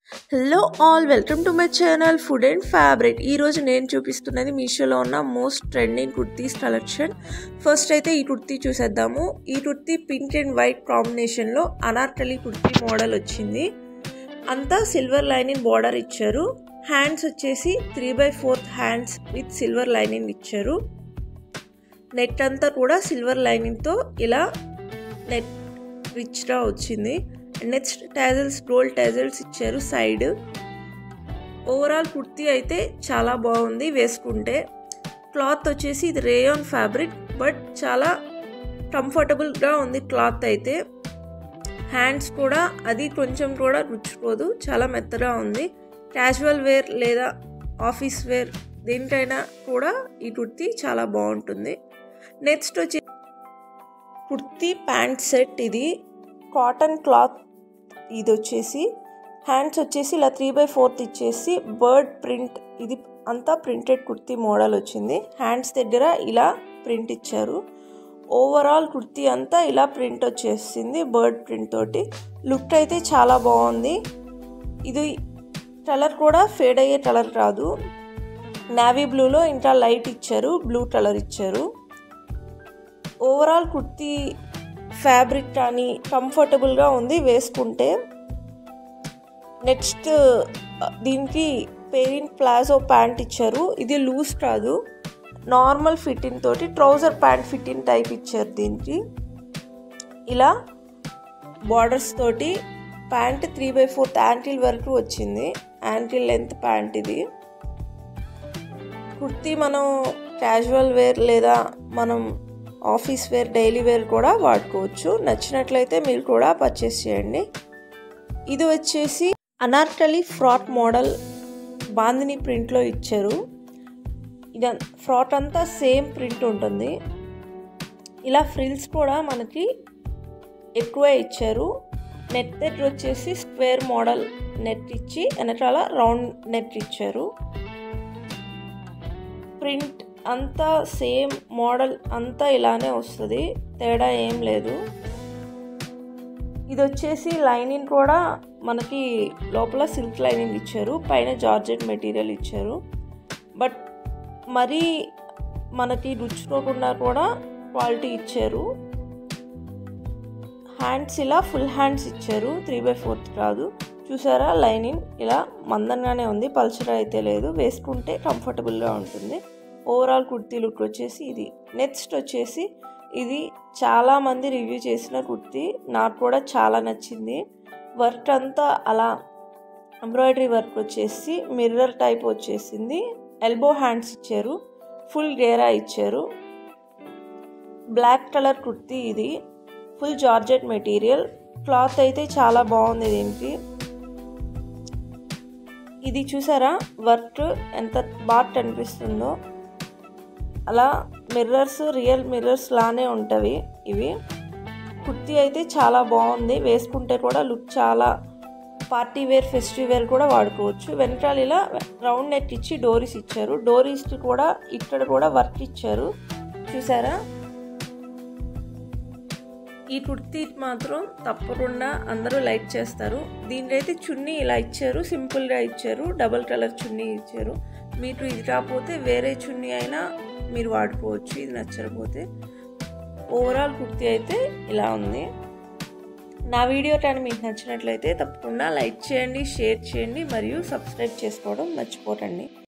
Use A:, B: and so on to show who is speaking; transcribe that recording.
A: hello all welcome to my channel food and fabric ఈరోజు నేను చూపిస్తున్నది మీషోలో ఉన్న most trending kurtis collection first అయితే ఈ కుర్తీ చూసేద్దాము ఈ కుర్తీ పింక్ అండ్ వైట్ కాంబినేషన్లో అనార్కలి కుర్తీ మోడల్ వచ్చింది అంతా సిల్వర్ లైనింగ్ బార్డర్ ఇచ్చారు హ్యాండ్స్ వచ్చేసి three by fourth hands with silver lining ఇచ్చారు నెట్ అంతా కూడా సిల్వర్ లైనింగ్తో ఇలా నెట్ రిచ్గా వచ్చింది నెక్స్ట్ టాజల్స్ గోల్డ్ టాజల్స్ ఇచ్చారు సైడ్ ఓవరాల్ కుర్తీ అయితే చాలా బాగుంది వేసుకుంటే క్లాత్ వచ్చేసి ఇది రేయాన్ ఫ్యాబ్రిక్ బట్ చాలా కంఫర్టబుల్గా ఉంది క్లాత్ అయితే హ్యాండ్స్ కూడా అది కొంచెం కూడా రుచిపోదు చాలా మెత్తగా ఉంది క్యాజువల్ వేర్ లేదా ఆఫీస్ వేర్ దేనికైనా కూడా ఈ కుర్తీ చాలా బాగుంటుంది నెక్స్ట్ వచ్చి కుర్తీ ప్యాంట్ సెట్ ఇది కాటన్ క్లాత్ ఇది వచ్చేసి హ్యాండ్స్ వచ్చేసి ఇలా త్రీ బై ఫోర్త్ ఇచ్చేసి బర్డ్ ప్రింట్ ఇది అంతా ప్రింటెడ్ కుర్తీ మోడల్ వచ్చింది హ్యాండ్స్ దగ్గర ఇలా ప్రింట్ ఇచ్చారు ఓవరాల్ కుర్తీ అంతా ఇలా ప్రింట్ వచ్చేసింది బర్డ్ ప్రింట్ తోటి లుక్ అయితే చాలా బాగుంది ఇది కలర్ కూడా ఫేడ్ అయ్యే కలర్ కాదు నావీ బ్లూలో ఇంకా లైట్ ఇచ్చారు బ్లూ కలర్ ఇచ్చారు ఓవరాల్ కుర్తీ ఫ్యాబ్రిక్ కానీ కంఫర్టబుల్గా ఉంది వేసుకుంటే నెక్స్ట్ దీనికి పేరింట్ ప్లాజో ప్యాంట్ ఇచ్చారు ఇది లూజ్ కాదు నార్మల్ ఫిట్టింగ్ తోటి ట్రౌజర్ ప్యాంట్ ఫిట్టింగ్ టైప్ ఇచ్చారు దీనికి ఇలా బార్డర్స్ తోటి pant three by fourth ankle వరకు వచ్చింది యాంకిల్ లెంత్ ప్యాంట్ ఇది కుర్తీ మనం క్యాజువల్ వేర్ లేదా మనం ఆఫీస్ వేర్ డైలీ వేర్ కూడా వాడుకోవచ్చు నచ్చినట్లయితే మీరు కూడా పర్చేస్ చేయండి ఇది వచ్చేసి అనార్కలి ఫ్రాక్ మోడల్ బాందిని ప్రింట్లో ఇచ్చారు ఇది ఫ్రాక్ అంతా సేమ్ ప్రింట్ ఉంటుంది ఇలా ఫ్రిల్స్ కూడా మనకి ఎక్కువ ఇచ్చారు నెట్ నెట్ వచ్చేసి స్క్వేర్ మోడల్ నెట్ ఇచ్చి వెనకాల రౌండ్ నెట్ ఇచ్చారు ప్రింట్ అంతా సేమ్ మోడల్ అంతా ఇలానే వస్తుంది తేడా ఏం లేదు ఇది వచ్చేసి లైనింగ్ కూడా మనకి లోపల సిల్క్ లైనింగ్ ఇచ్చారు పైన జార్జెట్ మెటీరియల్ ఇచ్చారు బట్ మరీ మనకి రుచుకోకుండా కూడా క్వాలిటీ ఇచ్చారు హ్యాండ్స్ ఇలా ఫుల్ హ్యాండ్స్ ఇచ్చారు త్రీ బై ఫోర్త్ కాదు చూసారా లైనింగ్ ఇలా మందంగానే ఉంది పల్చర్ అయితే లేదు వేసుకుంటే కంఫర్టబుల్గా ఉంటుంది ఓవరాల్ కుర్తీ లుక్ వచ్చేసి ఇది నెక్స్ట్ వచ్చేసి ఇది చాలామంది రివ్యూ చేసిన కుర్తీ నాకు కూడా చాలా నచ్చింది వర్క్ అంతా అలా ఎంబ్రాయిడరీ వర్క్ వచ్చేసి మిర్రర్ టైప్ వచ్చేసింది ఎల్బో హ్యాండ్స్ ఇచ్చారు ఫుల్ గేరా ఇచ్చారు బ్లాక్ కలర్ కుర్తీ ఇది ఫుల్ జార్జెట్ మెటీరియల్ క్లాత్ అయితే చాలా బాగుంది దీనికి ఇది చూసారా వర్క్ ఎంత బాగా కనిపిస్తుందో అలా మిర్రర్స్ రియల్ మిర్రర్స్ లానే ఉంటవి ఇవి కుర్తీ అయితే చాలా బాగుంది వేసుకుంటే కూడా లుక్ చాలా పార్టీ వేర్ ఫెస్టివ్ వేర్ కూడా వాడుకోవచ్చు వెనకాల ఇలా రౌండ్ నెక్ ఇచ్చి డోరీస్ ఇచ్చారు డోరీస్ కూడా ఇక్కడ కూడా వర్క్ ఇచ్చారు చూసారా ఈ కుర్తీ మాత్రం తప్పకుండా అందరూ లైక్ చేస్తారు దీనికైతే చున్నీ ఇలా ఇచ్చారు సింపుల్గా ఇచ్చారు డబల్ కలర్ చున్నీ ఇచ్చారు మీకు ఇది కాకపోతే వేరే చున్నీ అయినా మీరు వాడుకోవచ్చు ఇది నచ్చకపోతే ఓవరాల్ కుర్తీ అయితే ఇలా ఉంది నా వీడియో కానీ మీకు నచ్చినట్లయితే తప్పకుండా లైక్ చేయండి షేర్ చేయండి మరియు సబ్స్క్రైబ్ చేసుకోవడం మర్చిపోకండి